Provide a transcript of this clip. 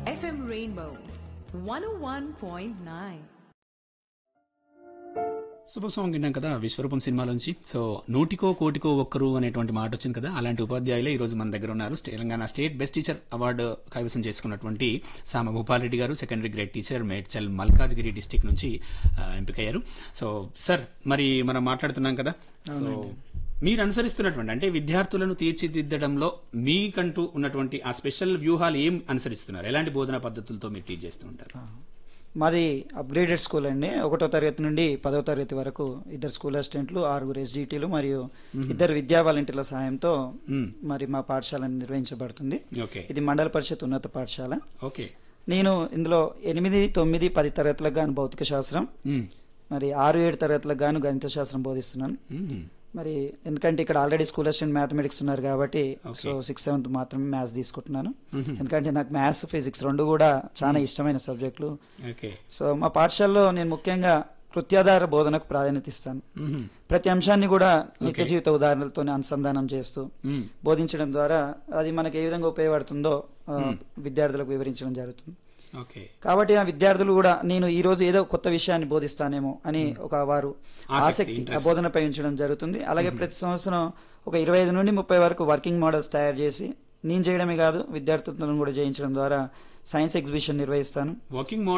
FM Rainbow 101.9. Super song విన్నాం కదా విశ్వరూపం సినిమాలోంచి so నూటికో కోటికో ఒక్కరు అనేటువంటి మాట వచ్చింది కదా అలాంటి ఉపాధ్యాయులే ఈ రోజు మన దగ్గర ఉన్నారు Telangana state best teacher award కైవసం చేసుకున్నటువంటి సామ భూపాలరెడ్డి గారు secondary grade teacher Medchal Malkajgiri district నుంచి ఆ, ఎంపికయ్యారు సో సార్ మరి మనం మాట్లాడుతున్నాం కదా సో మీరు అనుసరిస్తున్నటువంటి అంటే విద్యార్థులను తీర్చిదిద్దడంలో మీకంటూ ఉన్నటువంటి ఆ స్పెషల్ వ్యూహాలు ఏం అనుసరిస్తున్నారు ఎలాంటి బోధనా పద్ధతులతో మీరు టీచ్ చేస్తూ ఉంటారు మాది అప్గ్రేడెడ్ స్కూల్ అండి ఒకటో తరగతి నుండి పదో తరగతి వరకు ఇద్దరు స్కూల్ అసిస్టెంట్లు ఆరుగురు ఎస్జిటీలు మరియు ఇద్దరు విద్యా వాలంటీర్ల సహాయంతో మ్మ్. మరి మా పాఠశాల నిర్వహించబడుతుంది ఓకే ఇది మండల పరిషత్ ఉన్నత పాఠశాల ఓకే నేను ఇందులో ఎనిమిది తొమ్మిది పది తరగతులకు గాను భౌతిక శాస్త్రం మ్మ్. మరి ఆరు ఏడు తరగతులకు గాను గణిత శాస్త్రం బోధిస్తున్నాను మ్మ్. మరి ఎందుకంటే ఇక్కడ ఆల్రెడీ స్కూల్ అసిస్టెంట్ మ్యాథమెటిక్స్ ఉన్నారు కాబట్టి Okay. సో సిక్స్ సెవెంత్ మాత్రమే మ్యాథ్స్ తీసుకుంటున్నాను ఎందుకంటే నాకు మ్యాథ్స్ ఫిజిక్స్ రెండు కూడా చాలా ఇష్టమైన సబ్జెక్టులు ఓకే సో మా పాఠశాలలో నేను ముఖ్యంగా కృత్యాధార బోధనకు ప్రాధాన్యత ఇస్తాను మ్మ్. ప్రతి అంశాన్ని కూడా నిత్య Okay. జీవిత ఉదాహరణలతోనే అనుసంధానం చేస్తూ మ్మ్. బోధించడం ద్వారా అది మనకి ఏ విధంగా ఉపయోగపడుతుందో ఆ, విద్యార్థులకు వివరించడం జరుగుతుంది ఓకే కాబట్టి ఆ విద్యార్థులు కూడా నేను ఈ రోజు ఏదో కొత్త విషయాన్ని బోధిస్తానేమో అని ఒక వారు ఆసక్తి, ఆసక్తి ఆ interest. బోధనపై ఉంచడం జరుగుతుంది అలాగే ప్రతి సంవత్సరం ఒక ఇరవై ఐదు నుండి ముప్పై వరకు వర్కింగ్ మోడల్స్ తయారు చేసి నేను చేయడమే కాదు విద్యార్థులను కూడా చేయించడం ద్వారా సైన్స్ ఎగ్జిబిషన్ నిర్వహిస్తాను వర్కింగ్